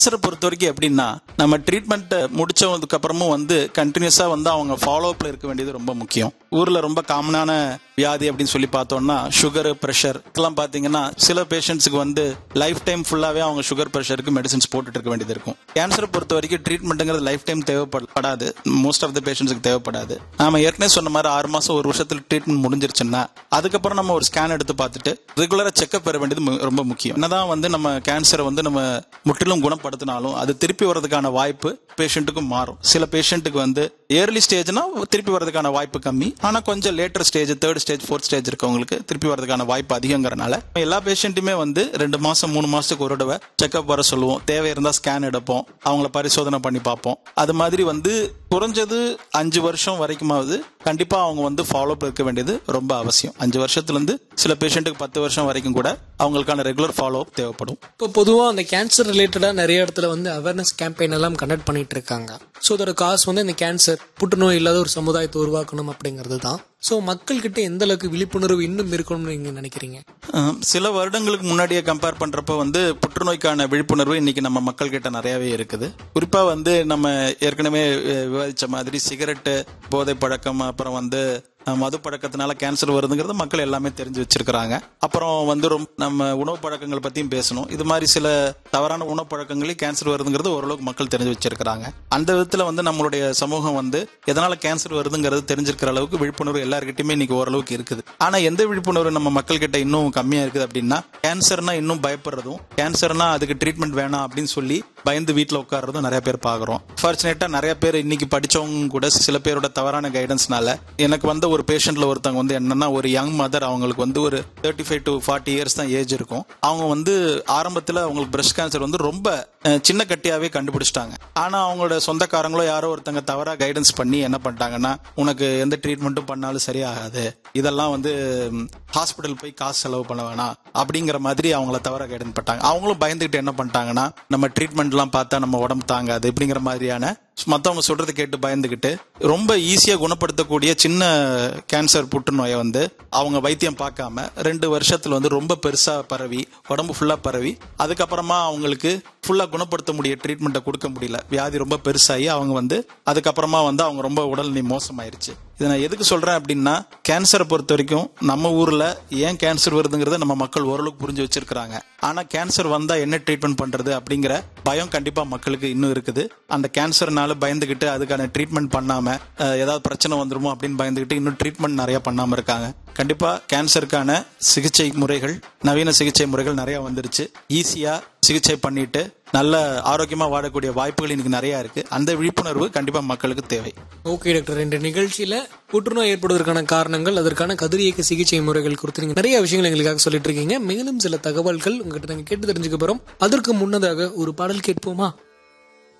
கேன்சரை பொறுத்த வரைக்கும் எப்படின்னா நம்ம ட்ரீட்மெண்ட் முடிச்சதுக்கு அப்புறமும் வந்து கண்டினியூஸா வந்து அவங்க ஃபாலோ அப்ல இருக்க வேண்டியது ரொம்ப முக்கியம் ஊர்ல ரொம்ப காமனான வியாதி அப்படின்னு சொல்லி பார்த்தோம்னா சுகர் பிரஷர் இதெல்லாம் பாத்தீங்கன்னா சில பேஷண்ட்ஸுக்கு வந்து லைஃப் டைம் ஃபுல்லாவே அவங்க சுகர் பிரஷருக்கு மெடிசின்ஸ் போட்டுட்டு இருக்க வேண்டியது இருக்கும் கேன்சரை பொறுத்த வரைக்கும் ட்ரீட்மெண்ட்ங்கிறது லைஃப் டைம் தேவைப்படாது மோஸ்ட் ஆஃப் த பேஷண்ட்ஸுக்கு தேவைப்படாது நாம ஏற்கனவே சொன்ன மாதிரி ஆறு மாசம் ஒரு வருஷத்துல ட்ரீட்மெண்ட் முடிஞ்சிருச்சுன்னா அதுக்கப்புறம் நம்ம ஒரு ஸ்கேன் எடுத்து பார்த்துட்டு ரெகுலரா செக்அப் பெற வேண்டியது மு- ரொம்ப முக்கியம் என்னதான் வந்து நம்ம கேன்சரை வந்து நம்ம முற்றிலும் குணப்படுத்தினாலும் அது திருப்பி வர்றதுக்கான வாய்ப்பு பேஷண்ட்டுக்கும் மாறும் சில பேஷண்ட்டுக்கு வந்து ஏர்லி ஸ்டேஜ்னா திருப்பி வர்றதுக்கான வாய்ப்பு கம்மி ஆனா கொஞ்சம் later stage third stage fourth stage இருக்கவங்களுக்கு திருப்பி வர்றதுக்கான வாய்ப்பு அதிகங்கிறனால எல்லா பேஷண்ட்டுமே வந்து ரெண்டு மாசம் மூணு மாசத்துக்கு ஒரு தடவை செக்அப் வர சொல்லுவோம் தேவை இருந்தா ஸ்கேன் எடுப்போம் அவங்கள பரிசோதனை பண்ணி பார்ப்போம் அது மாதிரி வந்து குறைஞ்சது அஞ்சு வருஷம் வரைக்குமாவது கண்டிப்பா அவங்க வந்து ஃபாலோ இருக்க வேண்டியது ரொம்ப அவசியம் அஞ்சு வருஷத்துல இருந்து சில பேஷண்ட்டுக்கு பத்து வருஷம் வரைக்கும் கூட அவங்களுக்கான ரெகுலர் ஃபாலோ அப் தேவைப்படும் இப்போ பொதுவா அந்த கேன்சர் ரிலேட்டடா நிறைய இடத்துல வந்து அவேர்னஸ் கேம்பெயின் எல்லாம் கண்டக்ட் பண்ணிட்டு இருக்காங்க ஸோ அதோட காசு வந்து இந்த கேன்சர் புற்றுநோய் இல்லாத ஒரு சமுதாயத்தை உருவாக்கணும் அப்படிங்கிறது தான் ஸோ மக்கள்கிட்ட எந்த அளவுக்கு விழிப்புணர்வு இன்னும் இருக்கணும்னு நீங்க நினைக்கிறீங்க அஹ் சில வருடங்களுக்கு முன்னாடியே கம்பேர் பண்றப்ப வந்து புற்றுநோய்க்கான விழிப்புணர்வு இன்னைக்கு நம்ம மக்கள் கிட்ட நிறையவே இருக்குது குறிப்பா வந்து நம்ம ஏற்கனவே அஹ், விவாதிச்ச மாதிரி சிகரெட்டு போதை பழக்கம் அப்புறம் வந்து அஹ், மது பழக்கத்தினால கேன்சர் வருதுங்கிறது மக்கள் எல்லாமே தெரிஞ்சு வச்சிருக்கிறாங்க அப்புறம் வந்து ரொம்ப நம்ம உணவு பழக்கங்கள் பத்தியும் பேசணும் இது மாதிரி சில தவறான உணவு பழக்கங்களே கேன்சர் வருதுங்கிறது ஓரளவுக்கு மக்கள் தெரிஞ்சு வச்சிருக்கிறாங்க அந்த விதத்துல வந்து நம்மளுடைய சமூகம் வந்து எதனால கேன்சர் வருதுங்கிறது தெரிஞ்சிருக்கிற அளவுக்கு விழிப்புணர்வு எல்லாருக்கிட்டையுமே இன்னைக்கு ஓரளவுக்கு இருக்குது ஆனா எந்த விழிப்புணர்வு நம்ம மக்கள் கிட்ட இன்னும் கம்மியா இருக்குது அப்படின்னா கேன்சர்னா இன்னும் பயப்படுறதும் கேன்சர்னா அதுக்கு ட்ரீட்மெண்ட் வேணாம் அப்படின்னு சொல்லி பயந்து வீட்ல உட்கார்றதும் நிறைய பேர் பாக்குறோம் ஃபார்ச்சுனேட்டா நிறைய பேர் இன்னைக்கு படிச்சவங்க கூட சில பேரோட தவறான கைடன்ஸ்னால எனக்கு வந்த ஒரு பேஷண்ட்ல ஒருத்தவங்க வந்து என்னன்னா ஒரு யங் மதர் அவங்களுக்கு வந்து ஒரு thirty five to forty years தான் ஏஜ் இருக்கும் அவங்க வந்து ஆரம்பத்துல அவங்களுக்கு பிரஸ்ட் கேன்சர் வந்து ரொம்ப அஹ், சின்ன கட்டியாவே கண்டுபிடிச்சிட்டாங்க ஆனா அவங்களோட சொந்தக்காரங்களோ யாரோ ஒருத்தங்க தவறா கைடன்ஸ் பண்ணி என்ன பண்ணிட்டாங்கன்னா உனக்கு எந்த ட்ரீட்மெண்ட்டும் பண்ணாலும் சரியாகாது இதெல்லாம் வந்து ஹாஸ்பிட்டல் போய் காசு செலவு பண்ண வேணாம் அப்படிங்கிற மாதிரி அவங்கள தவறா கைடன்ஸ் பண்ணிட்டாங்க அவங்களும் பயந்துகிட்டு என்ன பண்ணிட்டாங்கன்னா நம்ம ட்ரீட்மெண்ட்லாம் பார்த்தா நம்ம உடம்பு தாங்காது இப்படிங்கிற மாதிரியான மத்தவங்க சொல்றது கேட்டு பயந்துகிட்டு ரொம்ப ஈஸியா குணப்படுத்தக்கூடிய சின்ன கேன்சர் புற்றுநோயை வந்து அவங்க வைத்தியம் பார்க்காம ரெண்டு வருஷத்துல வந்து ரொம்ப பெருசா பரவி உடம்பு ஃபுல்லா பரவி அதுக்கப்புறமா அவங்களுக்கு ஃபுல்லா குணப்படுத்த முடிய ட்ரீட்மெண்ட்டை கொடுக்க முடியல வியாதி ரொம்ப பெருசாகி அவங்க வந்து அதுக்கப்புறமா வந்து அவங்க ரொம்ப உடல்நிலை மோசமாயிருச்சு இதை நான் எதுக்கு சொல்றேன் அப்படின்னா கேன்சரை பொறுத்த வரைக்கும் நம்ம ஊர்ல ஏன் கேன்சர் வருதுங்கிறத நம்ம மக்கள் ஓரளவுக்கு புரிஞ்சு வச்சிருக்காங்க ஆனா கேன்சர் வந்தா என்ன ட்ரீட்மெண்ட் பண்றது அப்படிங்கிற பயம் கண்டிப்பா மக்களுக்கு இன்னும் இருக்குது அந்த கேன்சர்னால பயந்துகிட்டு அதுக்கான ட்ரீட்மெண்ட் பண்ணாம அஹ், ஏதாவது பிரச்சனை வந்துருமோ அப்படின்னு பயந்துகிட்டு இன்னும் ட்ரீட்மெண்ட் நிறைய பண்ணாம இருக்காங்க கண்டிப்பா கேன்சருக்கான சிகிச்சை முறைகள் நவீன சிகிச்சை முறைகள் நிறைய வந்துருச்சு ஈஸியா சிகிச்சை பண்ணிட்டு நல்ல ஆரோக்கியமா வாழக்கூடிய வாய்ப்புகள் இன்னைக்கு நிறைய இருக்கு அந்த விழிப்புணர்வு கண்டிப்பா மக்களுக்கு தேவை ஓகே டாக்டர் இந்த நிகழ்ச்சியில புற்றுநோய் ஏற்படுவதற்கான காரணங்கள் அதற்கான கதிரியக்க சிகிச்சை முறைகள் குறித்து நீங்க நிறைய விஷயங்கள் எங்களுக்காக சொல்லிட்டு இருக்கீங்க மேலும் சில தகவல்கள் உங்ககிட்ட நாங்க கேட்டு தெரிஞ்சுக்க போறோம் அதற்கு முன்னதாக ஒரு பாடல் கேட்போமா